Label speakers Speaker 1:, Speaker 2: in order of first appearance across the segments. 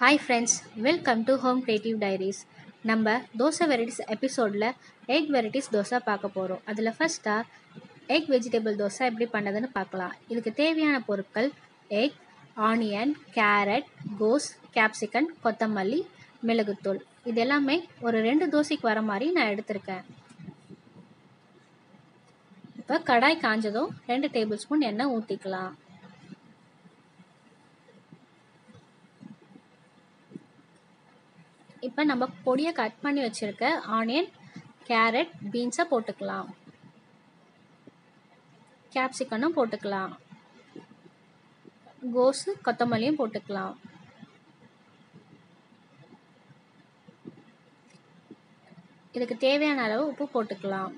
Speaker 1: hi friends welcome to home creative diaries நம்ம dosa varieties எபிசோடில் egg varieties dosa பார்க்க போகிறோம் அதில் ஃபஸ்ட்டாக எக் வெஜிடபிள் தோசை எப்படி பண்ணதுன்னு பார்க்கலாம் இதுக்கு தேவையான பொருட்கள் எக் ஆனியன் கேரட் கோஸ் கேப்சிகன் கொத்தமல்லி மிளகுத்தூள் இது எல்லாமே ஒரு ரெண்டு தோசைக்கு வர மாதிரி நான் எடுத்திருக்கேன் இப்போ கடாய் காஞ்சதும் ரெண்டு டேபிள் ஸ்பூன் எண்ணெய் ஊற்றிக்கலாம் இப்போ நம்ம பொடியை கட் பண்ணி வச்சுருக்க ஆனியன் கேரட் பீன்ஸை போட்டுக்கலாம் கேப்சிகனும் போட்டுக்கலாம் கோஸு கொத்தமல்லியும் போட்டுக்கலாம் இதுக்கு தேவையான அளவு உப்பு போட்டுக்கலாம்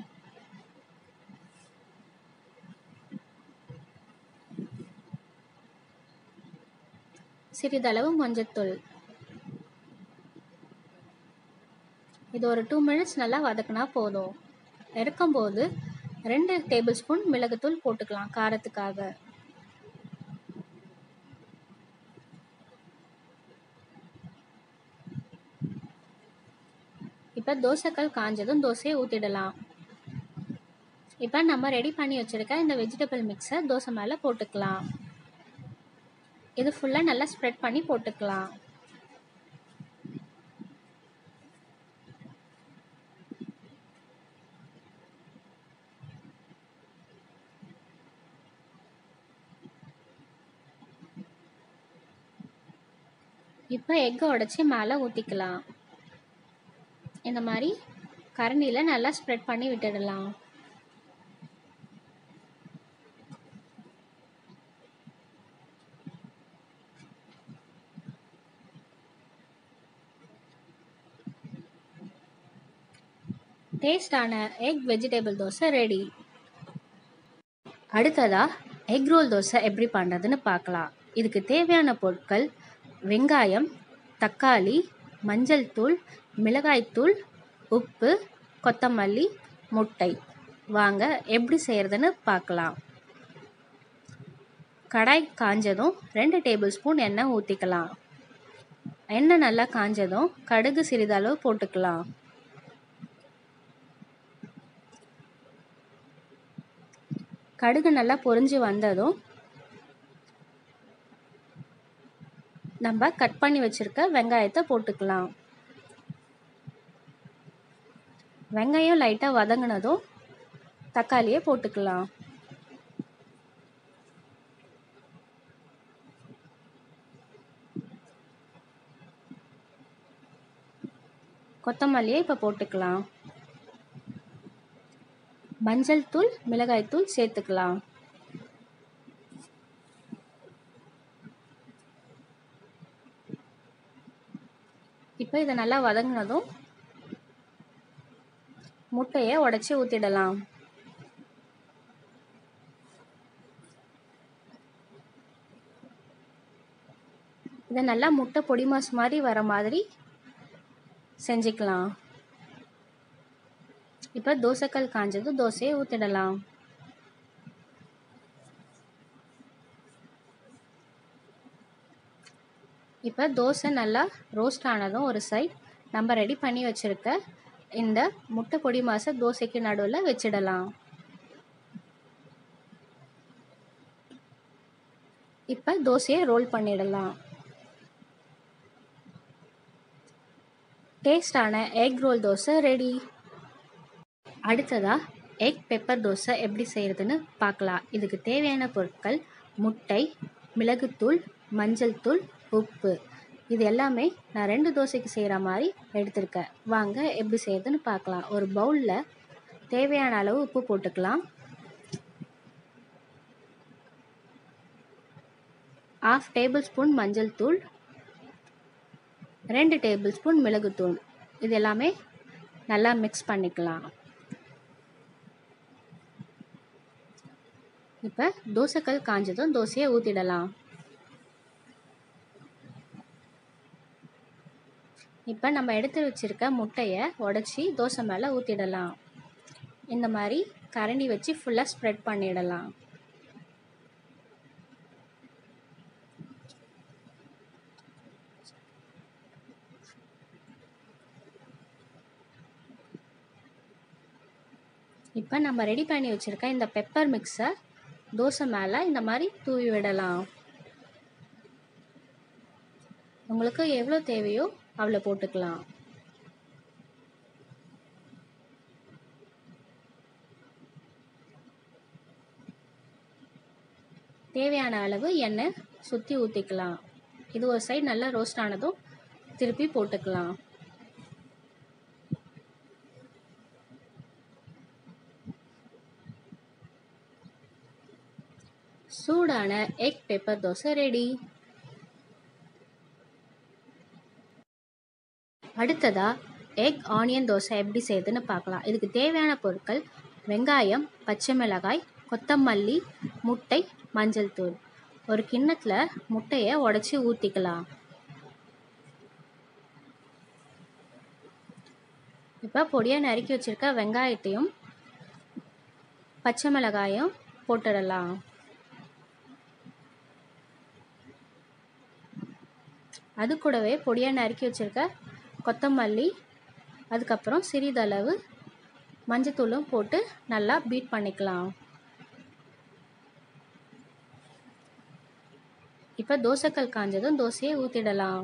Speaker 1: சிறிதளவு மஞ்சத்தூள் இது ஒரு டூ மினிட்ஸ் நல்லா வதக்குனா போதும் இறக்கும்போது ரெண்டு டேபிள் ஸ்பூன் மிளகுத்தூள் போட்டுக்கலாம் காரத்துக்காக இப்போ தோசைக்கல் காஞ்சதும் தோசையை ஊற்றிடலாம் இப்போ நம்ம ரெடி பண்ணி வச்சுருக்க இந்த வெஜிடபிள் மிக்ஸை தோசை மேலே போட்டுக்கலாம் இது ஃபுல்லாக நல்லா ஸ்ப்ரெட் பண்ணி போட்டுக்கலாம் இப்போ எக்கை உடச்சி மேலே ஊற்றிக்கலாம் இந்த மாதிரி கரண்டியில் நல்லா ஸ்ப்ரெட் பண்ணி விட்டுடலாம் டேஸ்டான எக் வெஜிடபிள் தோசை ரெடி அடுத்ததாக எக் ரோல் தோசை எப்படி பண்ணுறதுன்னு பார்க்கலாம் இதுக்கு தேவையான பொருட்கள் வெங்காயம் தக்காளி மஞ்சள் தூள் மிளகாய்த்தூள் உப்பு கொத்தமல்லி முட்டை வாங்க எப்படி செய்கிறதுன்னு பார்க்கலாம் கடாய் காஞ்சதும் ரெண்டு டேபிள் ஸ்பூன் எண்ணெய் ஊற்றிக்கலாம் எண்ணெய் நல்லா காஞ்சதும் கடுகு சிறிதளவு போட்டுக்கலாம் கடுகு நல்லா பொரிஞ்சு வந்ததும் நம்ம கட் பண்ணி வச்சுருக்க வெங்காயத்தை போட்டுக்கலாம் வெங்காயம் லைட்டாக வதங்கினதும் தக்காளியை போட்டுக்கலாம் கொத்தமல்லியை இப்போ போட்டுக்கலாம் மஞ்சள் தூள் மிளகாய் தூள் சேர்த்துக்கலாம் இப்போ இதை நல்லா வதங்கினதும் முட்டையை உடச்சி ஊற்றிடலாம் இதை நல்லா முட்டை பொடி மாஸ் மாதிரி வர மாதிரி செஞ்சுக்கலாம் இப்போ தோசைக்கல் காஞ்சது தோசையை ஊற்றிடலாம் இப்போ தோசை நல்லா ரோஸ்ட் ஆனதும் ஒரு சைட் நம்ம ரெடி பண்ணி வச்சுருக்க இந்த முட்டை பொடி மாசை தோசைக்கு நடுவில் வச்சிடலாம் இப்போ தோசையை ரோல் பண்ணிடலாம் டேஸ்டான எக் ரோல் தோசை ரெடி அடுத்ததாக எக் பெப்பர் தோசை எப்படி செய்கிறதுன்னு பார்க்கலாம் இதுக்கு தேவையான பொருட்கள் முட்டை மிளகுத்தூள் மஞ்சள் தூள் உப்பு இது எல்லாமே நான் ரெண்டு தோசைக்கு செய்கிற மாதிரி எடுத்திருக்கேன் வாங்க எப்படி செய்யறதுன்னு பார்க்கலாம் ஒரு பவுலில் தேவையான அளவு உப்பு போட்டுக்கலாம் ஆஃப் டேபிள் ஸ்பூன் மஞ்சள் தூள் ரெண்டு டேபிள் ஸ்பூன் மிளகுத்தூள் இது எல்லாமே நல்லா மிக்ஸ் பண்ணிக்கலாம் இப்போ தோசைக்கல் காஞ்சதும் தோசையை ஊற்றிடலாம் இப்போ நம்ம எடுத்து வச்சுருக்க முட்டையை உடச்சி தோசை மேலே ஊற்றிடலாம் இந்த மாதிரி கரண்டி வச்சு ஃபுல்லாக ஸ்ப்ரெட் பண்ணிடலாம் இப்போ நம்ம ரெடி பண்ணி வச்சுருக்க இந்த பெப்பர் மிக்ஸை தோசை மேலே இந்த மாதிரி தூவி விடலாம் உங்களுக்கு எவ்வளோ தேவையோ அவ்வளோ போட்டுக்கலாம் தேவையான அளவு எண்ணெய் சுற்றி ஊற்றிக்கலாம் இது ஒரு சைடு நல்லா ரோஸ்ட் ஆனதும் திருப்பி போட்டுக்கலாம் சூடான எக் பெப்பர் தோசை ரெடி அடுத்ததா எக் ஆனியன் தோசை எப்படி செய்யுதுன்னு பார்க்கலாம் இதுக்கு தேவையான பொருட்கள் வெங்காயம் பச்சை மிளகாய் கொத்தமல்லி முட்டை மஞ்சள் தூள் ஒரு கிண்ணத்தில் முட்டையை உடச்சி ஊற்றிக்கலாம் இப்போ பொடியாக நறுக்கி வச்சுருக்க வெங்காயத்தையும் பச்சை மிளகாயும் போட்டுடலாம் அது கூடவே பொடியாக நறுக்கி வச்சுருக்க கொத்தமல்லி அதுக்கப்புறம் சிறிதளவு மஞ்சத்தூளும் போட்டு நல்லா பீட் பண்ணிக்கலாம் இப்போ தோசைக்கல் காஞ்சதும் தோசையை ஊற்றிடலாம்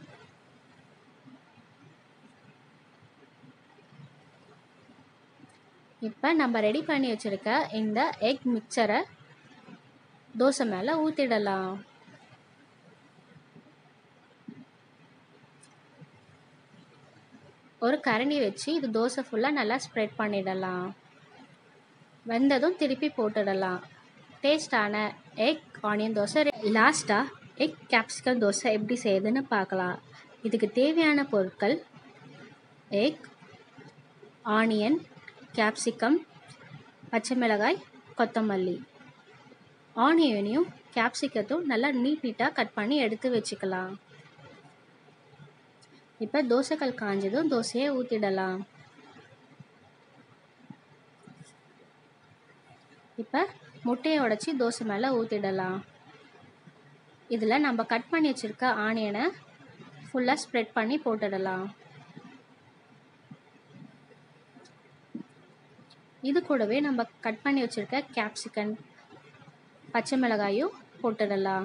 Speaker 1: இப்போ நம்ம ரெடி பண்ணி வச்சுருக்க இந்த எக் மிக்சரை தோசை மேலே ஊற்றிடலாம் ஒரு கரண்டி வச்சு இது தோசை ஃபுல்லாக நல்லா ஸ்ப்ரெட் பண்ணிடலாம் வெந்ததும் திருப்பி போட்டுடலாம் டேஸ்டான எக் ஆனியன் தோசை லாஸ்ட்டாக எக் கேப்சிகம் தோசை எப்படி செய்யுதுன்னு பார்க்கலாம் இதுக்கு தேவையான பொருட்கள் எக் ஆனியன் கேப்சிகம் பச்சை மிளகாய் கொத்தமல்லி ஆனியனையும் கேப்சிக்கத்தும் நல்லா நீட் நீட்டாக கட் பண்ணி எடுத்து வச்சுக்கலாம் இப்போ தோசைக்கல் காஞ்சதும் தோசையை ஊற்றிடலாம் இப்போ முட்டையை உடச்சி தோசை மேலே ஊற்றிடலாம் இதில் நம்ம கட் பண்ணி வச்சுருக்க ஆனியனை ஃபுல்லாக ஸ்ப்ரெட் பண்ணி போட்டுடலாம் இது கூடவே நம்ம கட் பண்ணி வச்சுருக்க கேப்சிகன் பச்சை மிளகாயும் போட்டுடலாம்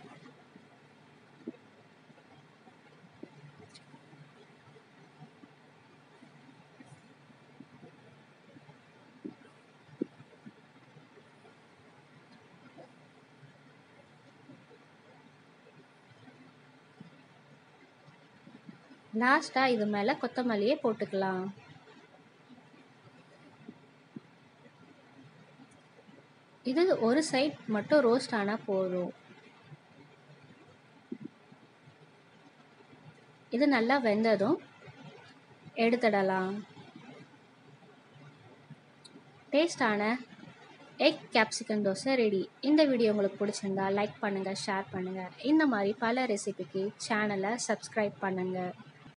Speaker 1: லாஸ்ட்டாக இது மேலே கொத்தமல்லியை போட்டுக்கலாம் இது ஒரு சைட் மட்டும் ரோஸ்ட் ஆனால் போதும் இது நல்லா வெந்ததும் எடுத்துடலாம் டேஸ்டான எக் கேப்சிகன் தோசை ரெடி இந்த வீடியோ உங்களுக்கு பிடிச்சிருந்தா லைக் பண்ணுங்கள் ஷேர் பண்ணுங்கள் இந்த மாதிரி பல ரெசிபிக்கு சேனலை சப்ஸ்கிரைப் பண்ணுங்கள்